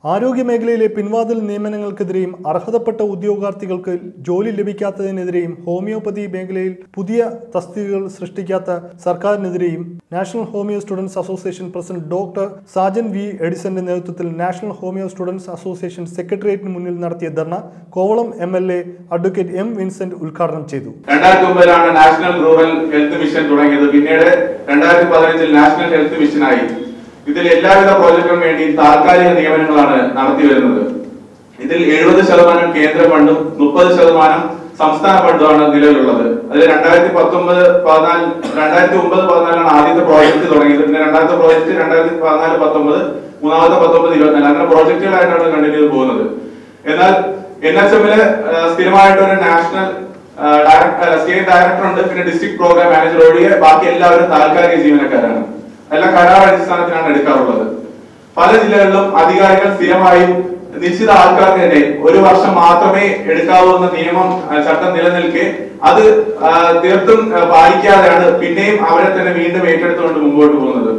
ആരോഗ്യമേഖലയിലെ പിൻവാതിൽ നിയമനങ്ങൾക്കെതിരെയും അർഹതപ്പെട്ട ഉദ്യോഗാർത്ഥികൾക്ക് ജോലി ലഭിക്കാത്തതിനെതിരെയും ഹോമിയോപ്പതി മേഖലയിൽ പുതിയ തസ്തികകൾ സൃഷ്ടിക്കാത്ത സർക്കാരിനെതിരെയും national homeo students association president doctor Sajan V എഡിസന്റെ നേതൃത്വത്തിൽ നാഷണൽ ഹോമിയോ സ്റ്റുഡൻസ് അസോസിയേഷൻ സെക്രട്ടേറിയറ്റിന് മുന്നിൽ നടത്തിയ ധർണ Kovalam M L A advocate M Vincent ഉദ്ഘാടനം ചെയ്തു രണ്ടായിരത്തി ഒമ്പതിലാണ് നാഷണൽ റൂറൽ ഹെൽത്ത് മിഷൻ തുടങ്ങിയത് പിന്നീട് രണ്ടായിരത്തി പതിനഞ്ചിൽ നാഷണൽ ഹെൽത്ത് മിഷനായി ഇതിൽ എല്ലാവിധ പ്രോജക്റ്റിനും വേണ്ടി താൽക്കാലിക നിയമനങ്ങളാണ് നടത്തി വരുന്നത് ഇതിൽ എഴുപത് ശതമാനം കേന്ദ്ര ഫണ്ടും മുപ്പത് ശതമാനം സംസ്ഥാന ഫണ്ടുമാണ് നിലവിലുള്ളത് അതിൽ രണ്ടായിരത്തി പത്തൊമ്പത് പതിനാല് രണ്ടായിരത്തി ഒമ്പത് പതിനാലാണ് ആദ്യത്തെ പ്രോജക്റ്റ് തുടങ്ങിയത് പിന്നെ രണ്ടാമത്തെ പ്രോജക്റ്റ് രണ്ടായിരത്തി പതിനാല് പത്തൊമ്പത് മൂന്നാമത്തെ പത്തൊമ്പത് ഇരുപത്തിനാല് അങ്ങനെ പ്രോജക്റ്റുകളായിട്ടാണ് കണ്ടിന്യൂ ചെയ്ത് പോകുന്നത് എന്നാൽ എൻ എച്ച് എമ്മില് സ്ഥിരമായിട്ട് ഒരു നാഷണൽ സ്റ്റേറ്റ് ഡയറക്ടർ ഉണ്ട് പിന്നെ ഡിസ്ട്രിക്ട് പ്രോഗ്രാം മാനേജർ ഒഴികെ ബാക്കി എല്ലാവരും താൽക്കാലിക ജീവനക്കാരാണ് എല്ലാം കരാർ അടിസ്ഥാനത്തിലാണ് എടുക്കാറുള്ളത് പല ജില്ലകളിലും അധികാരികൾ സ്ഥിരമായും നിശ്ചിത ആൾക്കാർക്ക് തന്നെ ഒരു വർഷം മാത്രമേ എടുക്കാവൂ എന്ന നിയമം ആ, ചട്ടം നിലനിൽക്കെ അത് ആ, തീർത്തും ആ, പാലിക്കാതെയാണ് പിന്നെയും അവരെ തന്നെ വീണ്ടും ഏറ്റെടുത്തുകൊണ്ട് മുമ്പോട്ട് പോകുന്നത്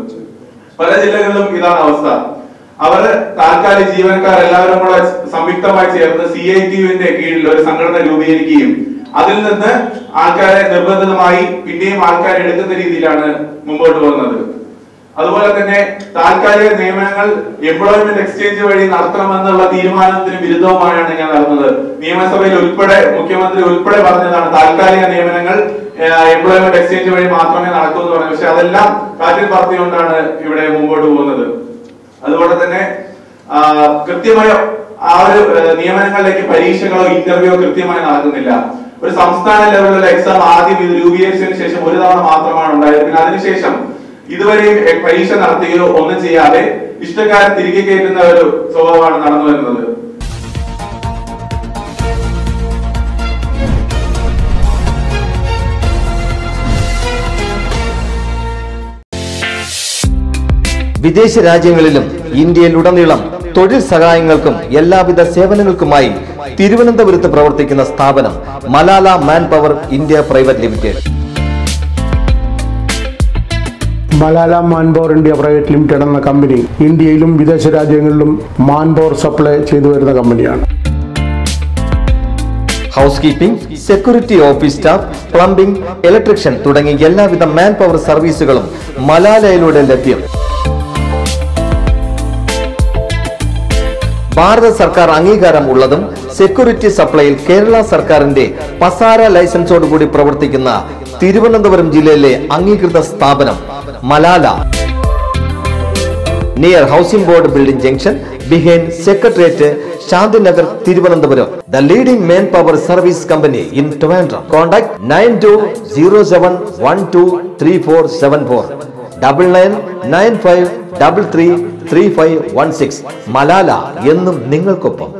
പല ജില്ലകളിലും ഇതാണ് അവസ്ഥ അവര് താൽക്കാലിക ജീവനക്കാർ എല്ലാവരും കൂടെ സംയുക്തമായി ചേർന്ന് സി ഐ ടിയുവിന്റെ കീഴിൽ ഒരു സംഘടന രൂപീകരിക്കുകയും അതിൽ നിന്ന് ആൾക്കാരെ നിർബന്ധിതമായി പിന്നെയും ആൾക്കാരെ എടുക്കുന്ന രീതിയിലാണ് മുമ്പോട്ട് പോകുന്നത് അതുപോലെ തന്നെ താൽക്കാലിക നിയമനങ്ങൾ എംപ്ലോയ്മെന്റ് എക്സ്ചേഞ്ച് വഴി നടത്തണമെന്നുള്ള തീരുമാനത്തിന് വിരുദ്ധവുമായാണ് ഞാൻ നടന്നത് നിയമസഭയിൽ ഉൾപ്പെടെ മുഖ്യമന്ത്രി ഉൾപ്പെടെ പറഞ്ഞതാണ് താൽക്കാലിക നിയമനങ്ങൾ എംപ്ലോയ്മെന്റ് എക്സ്ചേഞ്ച് വഴി മാത്രമേ നടക്കൂ എന്ന് പറഞ്ഞു പക്ഷെ അതെല്ലാം കാറ്റിൽ പറത്തിക്കൊണ്ടാണ് ഇവിടെ മുമ്പോട്ട് പോകുന്നത് അതുപോലെ തന്നെ ആ, കൃത്യമായ ആ ഒരു ഏഹ്, നിയമനങ്ങളിലേക്ക് പരീക്ഷകളോ ഇന്റർവ്യൂയോ കൃത്യമായി നടക്കുന്നില്ല ഒരു സംസ്ഥാന ലെവലിലുള്ള എക്സാം ആദ്യം ഇത് രൂപീകരിച്ചതിന് ശേഷം ഒരു തവണ മാത്രമാണ് ഉണ്ടായത് പിന്നെ അതിനുശേഷം ഇതുവരെയും എ- പരീക്ഷ നടത്തുകയോ ഒന്നും ചെയ്യാതെ ഇഷ്ടക്കാരൻ തിരികെ കയറ്റുന്ന ഒരു സ്വഭാവമാണ് നടന്നു വരുന്നത് വിദേശ രാജ്യങ്ങളിലും ഇന്ത്യയിലുടനീളം തൊഴിൽ സഹായങ്ങൾക്കും എല്ലാവിധ സേവനങ്ങൾക്കുമായി തിരുവനന്തപുരത്ത് പ്രവർത്തിക്കുന്ന സ്ഥാപനം Malala manpower India private limited Malala manpower India private limited എന്ന കമ്പനി ഇന്ത്യയിലും വിദേശ രാജ്യങ്ങളിലും മാൻപവർ സപ്ലൈ ചെയ്തു വരുന്ന കമ്പനിയാണ് housekeeping security office staff plumbing electrician തുടങ്ങി എല്ലാവിധ മാൻ പവർ സർവീസുകളും മലാലയിലൂടെ ലഭ്യം ഭാരത സർക്കാർ അംഗീകാരം ഉള്ളതും സെക്യൂരിറ്റി സപ്ലൈയിൽ കേരള സർക്കാരിന്റെ പസാര ലൈസൻസോടുകൂടി പ്രവർത്തിക്കുന്ന തിരുവനന്തപുരം ജില്ലയിലെ അംഗീകൃത സ്ഥാപനം Malala near housing board building junction behind secretariat Shantinagar Thiruvananthapuram the leading manpower service company in Trivandrum contact nine two zero seven one two three four seven four double nine nine five double three three five one six Malala എന്നും നിങ്ങൾക്കൊപ്പം